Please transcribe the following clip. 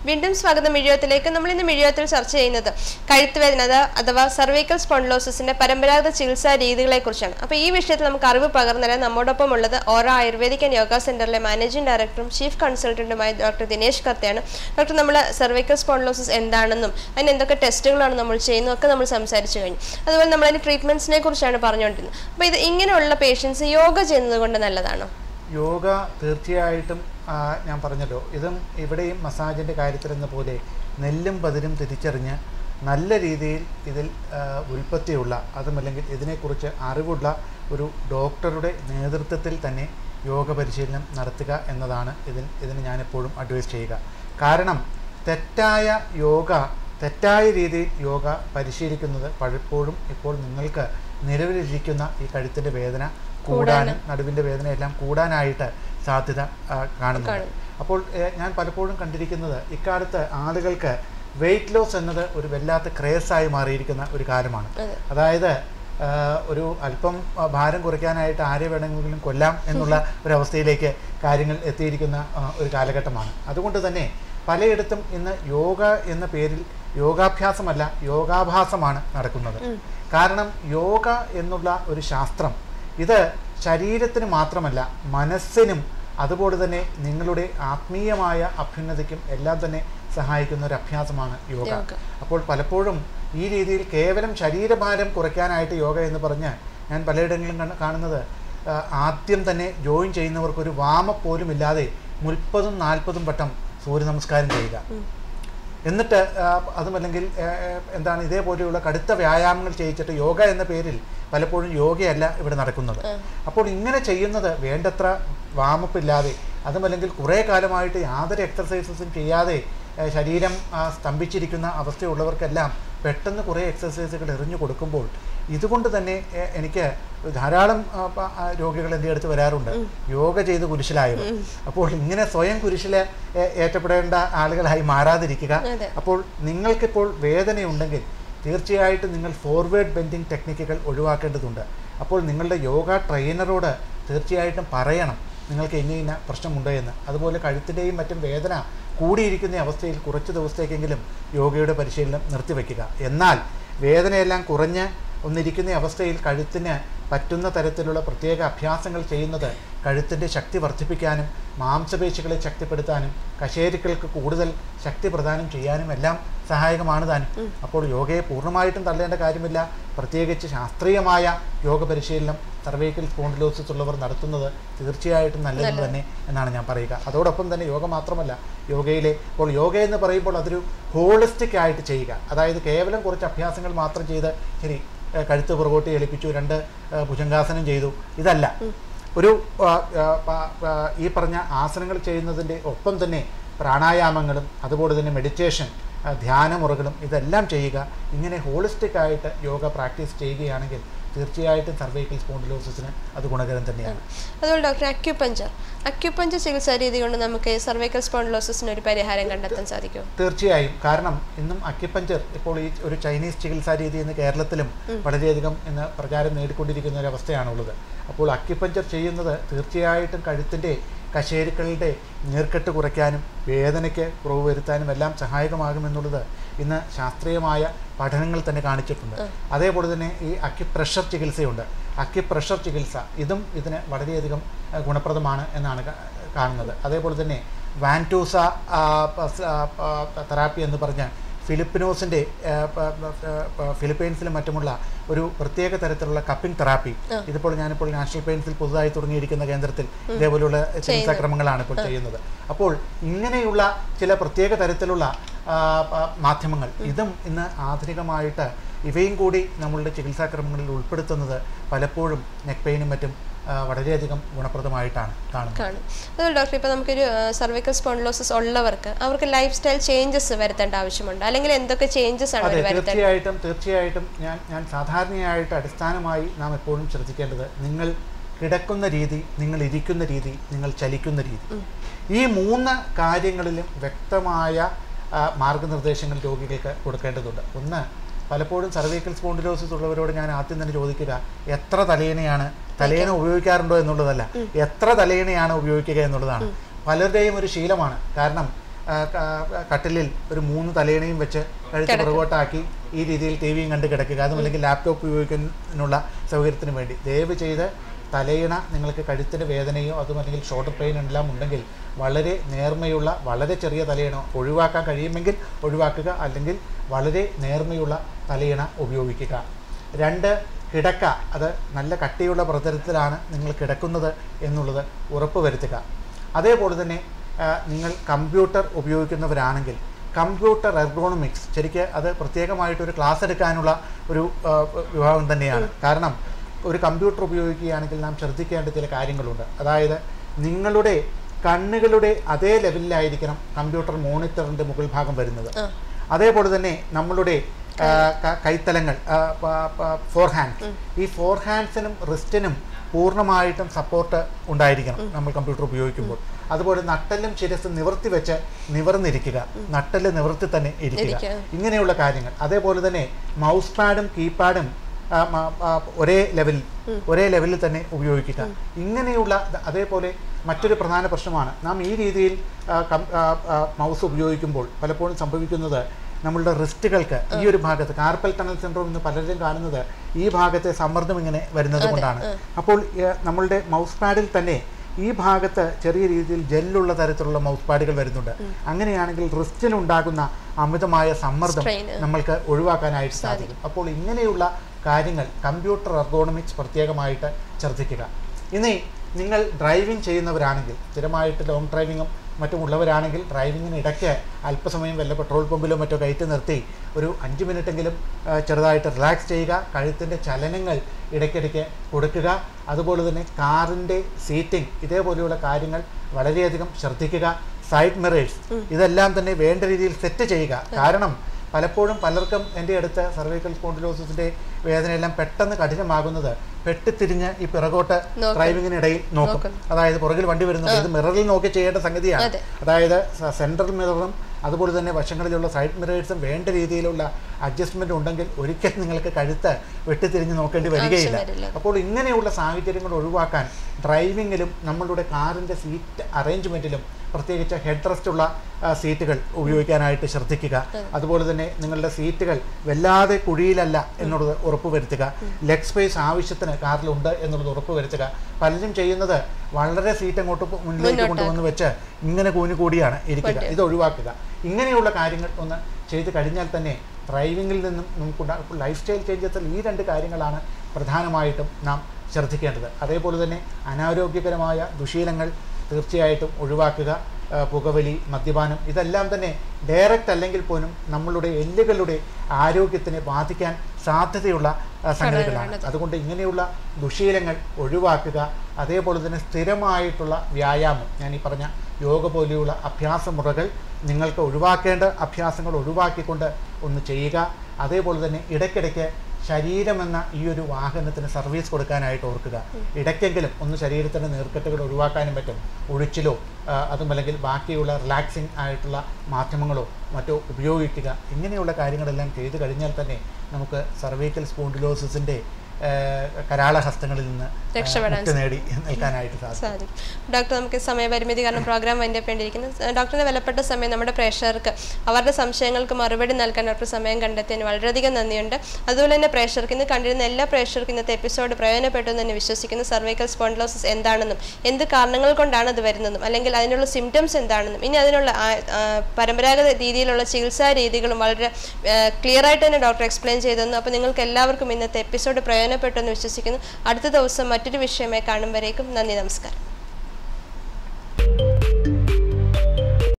വീണ്ടും സ്വാഗതം മിഴിയത്തിലേക്ക് നമ്മൾ ഇന്ന് മിഴിയത്തിൽ ചർച്ച ചെയ്യുന്നത് കഴുത്ത് വേദന അത് അഥവാ സർവൈക്കൽ സ്പോണ്ടിലോസിന്റെ പരമ്പരാഗത ചികിത്സാ രീതികളെ കുറിച്ചാണ് അപ്പോൾ ഈ വിഷയത്തിൽ നമുക്ക് അറിവ് പകർന്നു തരാൻ നമ്മോടൊപ്പം ഉള്ളത് ഓറ ആയുർവേദിക് ആൻഡ് യോഗ സെന്ററിലെ മാനേജിംഗ് ഡയറക്ടറും ചീഫ് കൺസൾട്ടന്റുമായ ഡോക്ടർ ദിനേശ് കർത്തയാണ് ഡോക്ടർ നമ്മൾ സർവൈക്കൽ സ്പോണ്ടിലോസിസ് എന്താണെന്നും അതിന് എന്തൊക്കെ ടെസ്റ്റുകളാണ് നമ്മൾ ചെയ്യുന്നതും ഒക്കെ നമ്മൾ സംസാരിച്ചു കഴിഞ്ഞു അതുപോലെ നമ്മൾ അതിന്റെ ട്രീറ്റ്മെന്റ്സിനെ കുറിച്ചാണ് പറഞ്ഞുകൊണ്ടിരുന്നത് അപ്പോൾ ഇത് ഇങ്ങനെയുള്ള പേഷ്യൻസ് യോഗ ചെയ്യുന്നത് കൊണ്ട് നല്ലതാണോ യോഗ തീർച്ചയായിട്ടും ആ, ഞാൻ പറഞ്ഞല്ലോ ഇതും ഇവിടെയും മസാജിൻ്റെ കാര്യത്തിലെന്ന പോലെ നെല്ലും പതിരും തിരിച്ചറിഞ്ഞ് നല്ല രീതിയിൽ ഇതിൽ ആ, ഉൽപ്പത്തിയുള്ള അതുമല്ലെങ്കിൽ ഇതിനെക്കുറിച്ച് അറിവുള്ള ഒരു ഡോക്ടറുടെ നേതൃത്വത്തിൽ തന്നെ യോഗ പരിശീലനം നടത്തുക എന്നതാണ് ഇതിൽ ഇതിന് ഞാനെപ്പോഴും അഡ്വൈസ് ചെയ്യുക കാരണം തെറ്റായ യോഗ തെറ്റായ രീതിയിൽ യോഗ പരിശീലിക്കുന്നത് പലപ്പോഴും ഇപ്പോൾ നിങ്ങൾക്ക് നിലവിലിരിക്കുന്ന ഈ കഴുത്തിൻ്റെ വേദന കൂടാനും നടുവിൻ്റെ വേദനയെല്ലാം കൂടാനായിട്ട് സാധ്യത ആ, കാണുന്നുണ്ട് കാണും. അപ്പോൾ ഏ, ഞാൻ പലപ്പോഴും കണ്ടിരിക്കുന്നത് ഇക്കാലത്ത് ആളുകൾക്ക് വെയിറ്റ് ലോസ് എന്നത് ഒരു വല്ലാത്ത ക്രേസായി മാറിയിരിക്കുന്ന ഒരു കാലമാണ് അതെ. അതായത് ആ, ഒരു അല്പം ആ, ഭാരം കുറയ്ക്കാനായിട്ട് ആരെ വേണമെങ്കിലും കൊല്ലാം എന്നുള്ള ഒരവസ്ഥയിലേക്ക് കാര്യങ്ങൾ എത്തിയിരിക്കുന്ന ആ, ഒരു കാലഘട്ടമാണ് അതുകൊണ്ട് തന്നെ പലയിടത്തും ഇന്ന് യോഗ എന്ന പേരിൽ യോഗാഭ്യാസമല്ല യോഗാഭാസമാണ് നടക്കുന്നത് കാരണം യോഗ എന്നുള്ള ഒരു ശാസ്ത്രം ഇത് ശരീരത്തിന് മാത്രമല്ല മനസ്സിനും അതുപോലെ തന്നെ നിങ്ങളുടെ ആത്മീയമായ അഭ്യുന്നതിക്കും എല്ലാം തന്നെ സഹായിക്കുന്ന ഒരു അഭ്യാസമാണ് യോഗ യോഗ. അപ്പോൾ പലപ്പോഴും ഈ രീതിയിൽ കേവലം ശരീരഭാരം കുറയ്ക്കാനായിട്ട് യോഗ എന്ന് പറഞ്ഞ് ഞാൻ പലയിടങ്ങളിലും കണ്ട- കാണുന്നത് ആ, ആദ്യം തന്നെ ജോയിൻ ചെയ്യുന്നവർക്കൊരു വാമപ്പ് പോലും ഇല്ലാതെ മുപ്പതും നാൽപ്പതും വട്ടം സൂര്യ നമസ്കാരം ചെയ്യുക എന്നിട്ട് ആ, അതുമല്ലെങ്കിൽ ആ, ആ, എന്താണ് ഇതേപോലെയുള്ള കടുത്ത വ്യായാമങ്ങൾ ചെയ്യിച്ചിട്ട് യോഗ എന്ന പേരിൽ പലപ്പോഴും യോഗയല്ല ഇവിടെ നടക്കുന്നത് അപ്പോൾ ഇങ്ങനെ ചെയ്യുന്നത് വേണ്ടത്ര വാമപ്പില്ലാതെ അതുമല്ലെങ്കിൽ കുറേ കാലമായിട്ട് യാതൊരു എക്സർസൈസസും ചെയ്യാതെ ആ, ശരീരം ആ, സ്തംഭിച്ചിരിക്കുന്ന അവസ്ഥയുള്ളവർക്കെല്ലാം പെട്ടെന്ന് കുറേ എക്സർസൈസുകൾ എറിഞ്ഞു കൊടുക്കുമ്പോൾ ഇതുകൊണ്ട് തന്നെ എ, എനിക്ക് ധാരാളം ആ, പ- ആ, രോഗികൾ എൻ്റെ അടുത്ത് വരാറുണ്ട് യോഗ ചെയ്ത് കുരിശിലായവർ അപ്പോൾ ഇങ്ങനെ സ്വയം കുരിശില് ഏ- ഏറ്റപ്പെടേണ്ട ആളുകളായി മാറാതിരിക്കുക അതെ. അപ്പോൾ നിങ്ങൾക്കിപ്പോൾ വേദനയുണ്ടെങ്കിൽ തീർച്ചയായിട്ടും നിങ്ങൾ ഫോർവേഡ് ബെൻഡിങ് ടെക്നിക്കുകൾ ഒഴിവാക്കേണ്ടതുണ്ട് അപ്പോൾ നിങ്ങളുടെ യോഗ ട്രെയിനറോട് തീർച്ചയായിട്ടും പറയണം നിങ്ങൾക്ക് ഇന്ന ഇന്ന പ്രശ്നമുണ്ടോ എന്ന് അതുപോലെ കഴുത്തിൻ്റെയും മറ്റും വേദന കൂടിയിരിക്കുന്ന അവസ്ഥയിൽ കുറച്ച് ദിവസത്തേക്കെങ്കിലും യോഗയുടെ പരിശീലനം നിർത്തിവെക്കുക എന്നാൽ വേദനയെല്ലാം കുറഞ്ഞ് ഒന്നിരിക്കുന്ന അവസ്ഥയിൽ കഴുത്തിന് പറ്റുന്ന തരത്തിലുള്ള പ്രത്യേക അഭ്യാസങ്ങൾ ചെയ്യുന്നത് കഴുത്തിൻ്റെ ശക്തി വർദ്ധിപ്പിക്കാനും മാംസപേശികളെ ശക്തിപ്പെടുത്താനും കശേരുക്കൾക്ക് കൂടുതൽ ശക്തി പ്രദാനം ചെയ്യാനും എല്ലാം സഹായകമാണ് താനും അപ്പോൾ യോഗയെ പൂർണ്ണമായിട്ടും തള്ളേണ്ട കാര്യമില്ല പ്രത്യേകിച്ച് ശാസ്ത്രീയമായ യോഗ പരിശീലനം സർവൈക്കൽ സ്പോണ്ടിലോസിസ് ഉള്ളവർ നടത്തുന്നത് തീർച്ചയായിട്ടും നല്ലത് തന്നെ എന്നാണ് ഞാൻ പറയുക അതോടൊപ്പം തന്നെ യോഗ മാത്രമല്ല യോഗയിലെ ഇപ്പോൾ യോഗ എന്ന് പറയുമ്പോൾ അതൊരു ഹോളിസ്റ്റിക് ആയിട്ട് ചെയ്യുക അതായത് കേവലം കുറച്ച് അഭ്യാസങ്ങൾ മാത്രം ചെയ്ത് ശരി ഏഹ് കഴുത്ത് പുറകോട്ട് ചലിപ്പിച്ചു രണ്ട് ഏഹ് ഭുജംഗാസനം ചെയ്തു ഇതല്ല ഒരു ആ, ആ, പ- ആ, ഈ പറഞ്ഞ ആസനങ്ങൾ ചെയ്യുന്നതിൻ്റെ ഒപ്പം തന്നെ പ്രാണായാമങ്ങളും അതുപോലെ തന്നെ മെഡിറ്റേഷൻ ആ, ധ്യാനമുറകളും ഇതെല്ലാം ചെയ്യുക ഇങ്ങനെ ഹോളിസ്റ്റിക് ആയിട്ട് യോഗ പ്രാക്ടീസ് ചെയ്യുകയാണെങ്കിൽ തീർച്ചയായിട്ടും സർവൈക്കൽ സ്പോണ്ടിലോസിസിന് അത് ഗുണകരം തന്നെയാണ് അതുപോലെ ഡോക്ടർ അക്യുപഞ്ചർ അക്യുപഞ്ചർ ചികിത്സാ രീതി കൊണ്ട് നമുക്ക് സർവൈക്കൽ സ്പോണ്ടിലോസിന് ഒരു പരിഹാരം കണ്ടെത്താൻ സാധിക്കും തീർച്ചയായും കാരണം ഇന്നും അക്യുപഞ്ചർ ഇപ്പോൾ ഈ ഒരു ചൈനീസ് ചികിത്സാ രീതി ഇന്ന് കേരളത്തിലും വളരെയധികം ഇന്ന് പ്രചാരം നേടിക്കൊണ്ടിരിക്കുന്ന ഒരു അവസ്ഥയാണുള്ളത് അപ്പോൾ അക്യുപഞ്ചർ ചെയ്യുന്നത് തീർച്ചയായിട്ടും കഴുത്തിൻ്റെ കശേരുക്കളുടെ നീർക്കെട്ട് കുറയ്ക്കാനും വേദനയ്ക്ക് കുറവ് വരുത്താനും എല്ലാം സഹായകമാകുമെന്നുള്ളത് ഇന്ന് ശാസ്ത്രീയമായ പഠനങ്ങൾ തന്നെ കാണിച്ചിട്ടുണ്ട് അതേപോലെ തന്നെ ഈ അക്യുപ്രഷർ ചികിത്സയുണ്ട് അക്യുപ്രഷർ ചികിത്സ ഇതും ഇതിന് വളരെയധികം ആ, ഗുണപ്രദമാണ് എന്നാണ് കാ- കാണുന്നത് അതേപോലെ തന്നെ വാൻറ്റൂസ ആ, പസ്- ആ, പ- തെറാപ്പി എന്ന് പറഞ്ഞ ഫിലിപ്പിനോസിൻ്റെ ആ, പ- പ- പ- ഫിലിപ്പൈൻസിലും മറ്റുമുള്ള ഒരു പ്രത്യേക തരത്തിലുള്ള കപ്പിംഗ് തെറാപ്പി ഇതിപ്പോൾ ഞാനിപ്പോൾ നാഷണൽ പെയിൻസിൽ പുതുതായി തുടങ്ങിയിരിക്കുന്ന കേന്ദ്രത്തിൽ ഇതേപോലെയുള്ള ചികിത്സാക്രമങ്ങളാണ് ഇപ്പോൾ ചെയ്യുന്നത് അപ്പോൾ ഇങ്ങനെയുള്ള ചില പ്രത്യേക തരത്തിലുള്ള ആ, പ- മാധ്യമങ്ങൾ ഇതും ഇന്ന് ആധുനികമായിട്ട് ഇവയും കൂടി നമ്മളുടെ ചികിത്സാക്രമങ്ങളിൽ ഉൾപ്പെടുത്തുന്നത് പലപ്പോഴും നെക്ക് പെയിനും മറ്റും ആ, വളരെയധികം ഗുണപ്രദമായിട്ടാണ് കാണുന്നത് കാണും അതുപോലെ ഡോക്ടർ ഇപ്പോൾ നമുക്കൊരു സർവൈക്കൽ സ്പോണ്ടിലോസിസ് ഉള്ളവർക്ക് അവർക്ക് ലൈഫ് സ്റ്റൈൽ ചേഞ്ചസ് വരുത്തേണ്ട ആവശ്യമുണ്ട് അല്ലെങ്കിൽ എന്തൊക്കെ ചേഞ്ചസ് ആണ് അതെ അവർ വരുത്തേണ്ടത് തീർച്ചയായിട്ടും തീർച്ചയായിട്ടും ഞാൻ ഞാൻ സാധാരണയായിട്ട് അടിസ്ഥാനമായി നാം എപ്പോഴും ശ്രദ്ധിക്കേണ്ടത് നിങ്ങൾ കിടക്കുന്ന രീതി നിങ്ങൾ ഇരിക്കുന്ന രീതി നിങ്ങൾ ചലിക്കുന്ന രീതി ഈ മൂന്ന് കാര്യങ്ങളിലും വ്യക്തമായ ആ, മാർഗനിർദ്ദേശങ്ങൾ രോഗികൾക്ക് കൊടുക്കേണ്ടതുണ്ട് ഒന്ന് പലപ്പോഴും സർവൈക്കൽ സ്പോണ്ടിലോസിസ് ഉള്ളവരോട് ഞാൻ ആദ്യം തന്നെ ചോദിക്കുക എത്ര തലയിണയാണ് തലയിണ ഉപയോഗിക്കാറുണ്ടോ എന്നുള്ളതല്ല എത്ര തലയിണയാണ് ഉപയോഗിക്കുക എന്നുള്ളതാണ് പലരുടെയും ഒരു ശീലമാണ് കാരണം ആ, ക- കട്ടിലിൽ ഒരു മൂന്ന് തലയിണയും വെച്ച് കഴുത്ത് പുറകോട്ടാക്കി ഈ രീതിയിൽ ടി വിയും കണ്ട് കിടക്കുക അതും അല്ലെങ്കിൽ ലാപ്ടോപ്പ് ഉപയോഗിക്കുന്നതിനുള്ള സൗകര്യത്തിന് വേണ്ടി ദയവ് ചെയ്ത് തലയിണ നിങ്ങൾക്ക് കഴുത്തിന് വേദനയോ അതും അല്ലെങ്കിൽ ഷോൾഡർ പെയിൻ എല്ലാം ഉണ്ടെങ്കിൽ വളരെ നേർമയുള്ള വളരെ ചെറിയ തലയിണ ഒഴിവാക്കാൻ കഴിയുമെങ്കിൽ ഒഴിവാക്കുക അല്ലെങ്കിൽ വളരെ നേർമയുള്ള തലയിണ ഉപയോഗിക്കുക രണ്ട് കിടക്ക അത് നല്ല കട്ടിയുള്ള പ്രതലത്തിലാണ് നിങ്ങൾ കിടക്കുന്നത് എന്നുള്ളത് ഉറപ്പ് വരുത്തുക അതേപോലെ തന്നെ ആ, നിങ്ങൾ കമ്പ്യൂട്ടർ ഉപയോഗിക്കുന്നവരാണെങ്കിൽ കമ്പ്യൂട്ടർ എർഗോണമിക്സ് ശരിക്ക് അത് പ്രത്യേകമായിട്ടൊരു ക്ലാസ് എടുക്കാനുള്ള ഒരു ആ, വിഭാഗം തന്നെയാണ് കാരണം ഒരു കമ്പ്യൂട്ടർ ഉപയോഗിക്കുകയാണെങ്കിൽ നാം ശ്രദ്ധിക്കേണ്ട ചില കാര്യങ്ങളുണ്ട് അതായത് നിങ്ങളുടെ കണ്ണുകളുടെ അതേ ലെവലിലായിരിക്കണം കമ്പ്യൂട്ടർ മോണിറ്ററിൻ്റെ മുകൾ ഭാഗം വരുന്നത് ആ. അതേപോലെ തന്നെ നമ്മളുടെ ആ, ക- കൈത്തലങ്ങൾ ഫോർ ഹാൻഡ്സ് ഈ ഫോർ ഹാൻഡ്സിനും റിസ്റ്റിനും പൂർണ്ണമായിട്ടും സപ്പോർട്ട് ഉണ്ടായിരിക്കണം നമ്മൾ കമ്പ്യൂട്ടർ ഉപയോഗിക്കുമ്പോൾ അതുപോലെ നട്ടലും ശിരസും നിവർത്തി വെച്ച് നിവർന്നിരിക്കുക നട്ടല് നിവർത്തി തന്നെ ഇരിക്കുക ഇരിക്കുക. ഇങ്ങനെയുള്ള കാര്യങ്ങൾ അതേപോലെ തന്നെ മൗസ് പാഡും കീപാഡും ആ, മ- ആ, ഒരേ ലെവലിൽ ഒരേ ലെവലിൽ തന്നെ ഉപയോഗിക്കുക ഇങ്ങനെയുള്ള ദ- അതേപോലെ മറ്റൊരു പ്രധാന പ്രശ്നമാണ് നാം ഈ രീതിയിൽ ആ, കം- ആ, ആ, മൗസ് ഉപയോഗിക്കുമ്പോൾ പലപ്പോഴും സംഭവിക്കുന്നത് നമ്മളുടെ റിസ്റ്റുകൾക്ക് ഈ ഒരു ഭാഗത്ത് കാർപ്പൽ ടണൽ സിൻഡ്രോം എന്ന് പലരും കാണുന്നത് ഈ ഭാഗത്തെ സമ്മർദ്ദം ഇങ്ങനെ വരുന്നത് കൊണ്ടാണ് അപ്പോൾ ഏ, നമ്മളുടെ മൗസ് പാഡിൽ തന്നെ ഈ ഭാഗത്ത് ചെറിയ രീതിയിൽ ജെല്ലുള്ള തരത്തിലുള്ള മൗസ് പാഡുകൾ വരുന്നുണ്ട് അങ്ങനെയാണെങ്കിൽ റിസ്റ്റിനുണ്ടാകുന്ന അമിതമായ സമ്മർദ്ദം Strain. നമ്മൾക്ക് ഒഴിവാക്കാനായിട്ട് സാധിക്കും അപ്പോൾ ഇങ്ങനെയുള്ള കാര്യങ്ങൾ കമ്പ്യൂട്ടർ എർഗോണമിക്സ് പ്രത്യേകമായിട്ട് ശ്രദ്ധിക്കുക ഇനി നിങ്ങൾ ഡ്രൈവിംഗ് ചെയ്യുന്നവരാണെങ്കിൽ സ്ഥിരമായിട്ട് ലോങ് ഡ്രൈവിങ്ങും മറ്റും ഉള്ളവരാണെങ്കിൽ ഡ്രൈവിങ്ങിന് ഇടയ്ക്ക് അല്പസമയം വല്ല പെട്രോൾ പമ്പിലോ മറ്റോ കയറ്റി നിർത്തി ഒരു അഞ്ച് മിനിറ്റെങ്കിലും ആ, ചെറുതായിട്ട് റിലാക്സ് ചെയ്യുക കഴുത്തിൻ്റെ ചലനങ്ങൾ ഇടയ്ക്കിടയ്ക്ക് കൊടുക്കുക അതുപോലെ തന്നെ കാറിൻ്റെ സീറ്റിംഗ് ഇതേപോലെയുള്ള കാര്യങ്ങൾ വളരെയധികം ശ്രദ്ധിക്കുക സൈഡ് മിറേഴ്സ് ഇതെല്ലാം തന്നെ വേണ്ട രീതിയിൽ സെറ്റ് ചെയ്യുക കാരണം പലപ്പോഴും പലർക്കും എൻ്റെ അടുത്ത് സർവൈക്കൽ സ്പോണ്ടിലോസിൻ്റെ വേദനയെല്ലാം പെട്ടെന്ന് കഠിനമാകുന്നത് പെട്ടിത്തിരിഞ്ഞ് ഈ പിറകോട്ട് നോക്കും. ഡ്രൈവിങ്ങിനിടയിൽ നോക്കും നോക്കും. അതായത് പുറകിൽ വണ്ടി വരുന്നത് ഇത് മിററിൽ നോക്കി ചെയ്യേണ്ട സംഗതിയാണ് അതെ. അതായത് സെൻട്രൽ മിററും അതുപോലെ തന്നെ വശങ്ങളിലുള്ള സൈഡ് മിറേഴ്സും വേണ്ട രീതിയിലുള്ള അഡ്ജസ്റ്റ്മെന്റ് ഉണ്ടെങ്കിൽ ഒരിക്കലും നിങ്ങൾക്ക് കഴുത്ത് വെട്ടിത്തിരിഞ്ഞ് നോക്കേണ്ടി വരികയില്ല വരില്ല. അപ്പോൾ ഇങ്ങനെയുള്ള സാഹചര്യങ്ങൾ ഒഴിവാക്കാൻ ഡ്രൈവിങ്ങിലും നമ്മളുടെ കാറിൻ്റെ സീറ്റ് അറേഞ്ച്മെൻറ്റിലും പ്രത്യേകിച്ച് ഹെഡ് റെസ്റ്റ് ഉള്ള ആ, സീറ്റുകൾ ഉപയോഗിക്കാനായിട്ട് ശ്രദ്ധിക്കുക അതുപോലെ തന്നെ നിങ്ങളുടെ സീറ്റുകൾ വല്ലാതെ കുഴിയിലല്ല എന്നുള്ളത് ഉറപ്പുവരുത്തുക ലെഗ് സ്പേസ് ആവശ്യത്തിന് കാറിലുണ്ട് എന്നുള്ളത് ഉറപ്പുവരുത്തുക പലരും ചെയ്യുന്നത് വളരെ സീറ്റ് അങ്ങോട്ട് പോ- മുന്നിലേക്ക് കൊണ്ടുവന്ന് വെച്ച് ഇങ്ങനെ കൂനി കൂടിയാണ് ഇരിക്കുക ഇത് ഒഴിവാക്കുക ഇങ്ങനെയുള്ള കാര്യങ്ങൾ ഒന്ന് ചെയ്ത് കഴിഞ്ഞാൽ തന്നെ ഡ്രൈവിങ്ങിൽ നിന്നും നമുക്കുണ്ടാ ലൈഫ് സ്റ്റൈൽ ചേഞ്ചസിൽ ഈ രണ്ട് കാര്യങ്ങളാണ് പ്രധാനമായിട്ടും നാം ശ്രദ്ധിക്കേണ്ടത് അതേപോലെ തന്നെ അനാരോഗ്യകരമായ ദുശീലങ്ങൾ തീർച്ചയായിട്ടും ഒഴിവാക്കുക ആ, പുകവലി മദ്യപാനം ഇതെല്ലാം തന്നെ ഡയറക്റ്റ് അല്ലെങ്കിൽ പോലും നമ്മളുടെ എല്ലുകളുടെ ആരോഗ്യത്തിനെ ബാധിക്കാൻ സാധ്യതയുള്ള ആ, സംഗതികളാണ് അതുകൊണ്ട് ഇങ്ങനെയുള്ള ദുശീലങ്ങൾ ഒഴിവാക്കുക അതേപോലെ തന്നെ സ്ഥിരമായിട്ടുള്ള വ്യായാമം ഞാൻ ഈ പറഞ്ഞ യോഗ പോലെയുള്ള അഭ്യാസ മുറകൾ നിങ്ങൾക്ക് ഒഴിവാക്കേണ്ട അഭ്യാസങ്ങൾ ഒഴിവാക്കിക്കൊണ്ട് ഒന്ന് ചെയ്യുക അതേപോലെ തന്നെ ഇടയ്ക്കിടയ്ക്ക് ശരീരമെന്ന ഈ ഒരു വാഹനത്തിന് സർവീസ് കൊടുക്കാനായിട്ട് ഓർക്കുക ഇടയ്ക്കെങ്കിലും ഒന്ന് ശരീരത്തിൻ്റെ നീർക്കെട്ടുകൾ ഒഴിവാക്കാനും പറ്റും ഒഴിച്ചിലോ ആ, അതും അല്ലെങ്കിൽ ബാക്കിയുള്ള റിലാക്സിങ് ആയിട്ടുള്ള മാധ്യമങ്ങളോ മറ്റോ ഉപയോഗിക്കുക ഇങ്ങനെയുള്ള കാര്യങ്ങളെല്ലാം ചെയ്തു കഴിഞ്ഞാൽ തന്നെ നമുക്ക് സർവൈക്കൽ സ്പോണ്ടിലോസിസിൻ്റെ കരാളഹസ്തങ്ങളിൽ നിന്ന് ആ, രക്ഷപ്പെടാൻ മുക്തി നേടി നിൽക്കാനായിട്ട് സാധിക്കും സാധിക്കും ഡോക്ടർ നമുക്ക് സമയപരിമിതി കാരണം പ്രോഗ്രാം വേണ്ടിയിരിക്കുന്നു ഡോക്ടറിന്റെ വിലപ്പെട്ട സമയം നമ്മുടെ പ്രേക്ഷകർക്ക് അവരുടെ സംശയങ്ങൾക്ക് മറുപടി നൽകാൻ ഡോക്ടർ സമയം കണ്ടെത്തിയതിന് വളരെയധികം നന്ദിയുണ്ട് അതുപോലെ തന്നെ പ്രേക്ഷകർക്ക് ഇന്ന് കണ്ടിരുന്ന എല്ലാ പ്രേക്ഷകർക്കും ഇന്നത്തെ എപ്പിസോഡ് പ്രയോജനപ്പെട്ടു എന്ന് തന്നെ വിശ്വസിക്കുന്നു സർവൈക്കൽ സ്പോണ്ടിലോസിസ് എന്താണെന്നും എന്ത് കാരണങ്ങൾ കൊണ്ടാണ് അത് വരുന്നതും അല്ലെങ്കിൽ അതിനുള്ള സിംറ്റംസ് എന്താണെന്നും ഇനി അതിനുള്ള ആ- ആ, പരമ്പരാഗത രീതിയിലുള്ള ചികിത്സാ രീതികളും വളരെ ക്ലിയർ ആയിട്ട് തന്നെ ഡോക്ടർ എക്സ്പ്ലെയിൻ ചെയ്തെന്നു അപ്പോൾ നിങ്ങൾക്ക് എല്ലാവർക്കും ഇന്നത്തെ എപ്പിസോഡ് പ്രയോജനപ്പെട്ടു എന്ന് വിശ്വസിക്കുന്നു അടുത്ത ദിവസം മറ്റൊരു വിഷയമായി കാണും വരേക്കും നന്ദി നമസ്കാരം